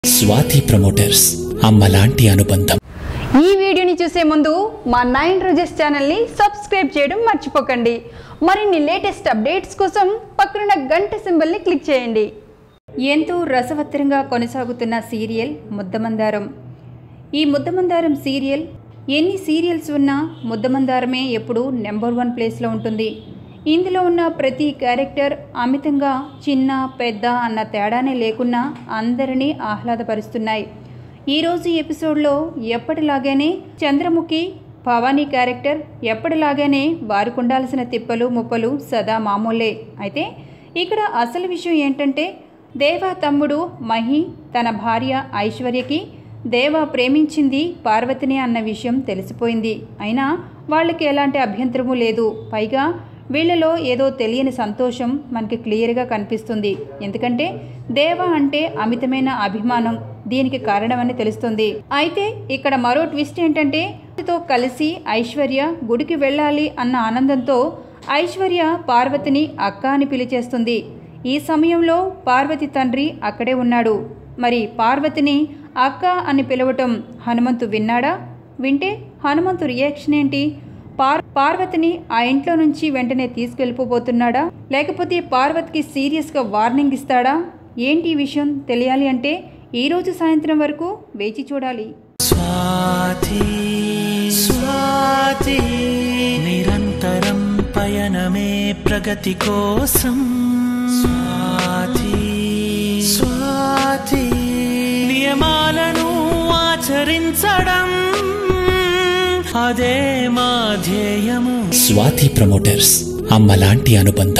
Swathi promoters అమ్మలాంటి అనుబంధం ఈ వీడియోని చూసే ముందు మా నైన్ రోజెస్ ఛానల్ని సబ్స్క్రైబ్ చేయడం మర్చిపోకండి మరిన్ని లేటెస్ట్ అప్డేట్స్ కోసం పక్కనున్న గంట సింబల్ని క్లిక్ చేయండి ఎంతో రసవత్తరంగా కొనసాగుతున్న సీరియల్ ముద్దమందారం ఈ ముద్దమందారం సీరియల్ ఎన్ని సీరియల్స్ ఉన్నా ముద్దమందారమే ఎప్పుడూ నెంబర్ వన్ ప్లేస్లో ఉంటుంది ఇందులో ఉన్న ప్రతి క్యారెక్టర్ అమితంగా చిన్న పెద్ద అన్న తేడానే లేకున్నా అందరినీ ఆహ్లాదపరుస్తున్నాయి ఈరోజు ఎపిసోడ్లో ఎప్పటిలాగానే చంద్రముఖి భవానీ క్యారెక్టర్ ఎప్పటిలాగానే వారికి ఉండాల్సిన తిప్పలు ముప్పలు సదా మామూలే అయితే ఇక్కడ అసలు విషయం ఏంటంటే దేవా తమ్ముడు మహి తన భార్య ఐశ్వర్యకి దేవ ప్రేమించింది పార్వతిని అన్న విషయం తెలిసిపోయింది అయినా వాళ్ళకి ఎలాంటి అభ్యంతరము లేదు పైగా వీళ్ళలో ఏదో తెలియని సంతోషం మనకి క్లియర్గా కనిపిస్తుంది ఎందుకంటే దేవ అంటే అమితమైన అభిమానం దీనికి కారణమని తెలుస్తుంది అయితే ఇక్కడ మరో ట్విస్ట్ ఏంటంటే తో కలిసి ఐశ్వర్య గుడికి వెళ్ళాలి అన్న ఆనందంతో ఐశ్వర్య పార్వతిని అక్క అని పిలిచేస్తుంది ఈ సమయంలో పార్వతి తండ్రి అక్కడే ఉన్నాడు మరి పార్వతిని అక్క అని పిలవటం హనుమంతు విన్నాడా వింటే హనుమంతు రియాక్షన్ ఏంటి పార్ పార్వతిని ఆ ఇంట్లో నుంచి వెంటనే తీసుకెళ్ళిపోబోతున్నాడా లేకపోతే పార్వతికి సీరియస్గా వార్నింగ్ ఇస్తాడా ఏంటి ఈ విషయం తెలియాలి అంటే ఈరోజు సాయంత్రం వరకు వేచి చూడాలి స్వాతి స్వాతి నిరంతరం పయనమే ప్రగతి కోసం స్వాతి స్వాతి నియమాలను ఆచరించడం అదే మా ధ్యేయము స్వాతి ప్రమోటర్స్ అమ్మలాంటి అనుబంధం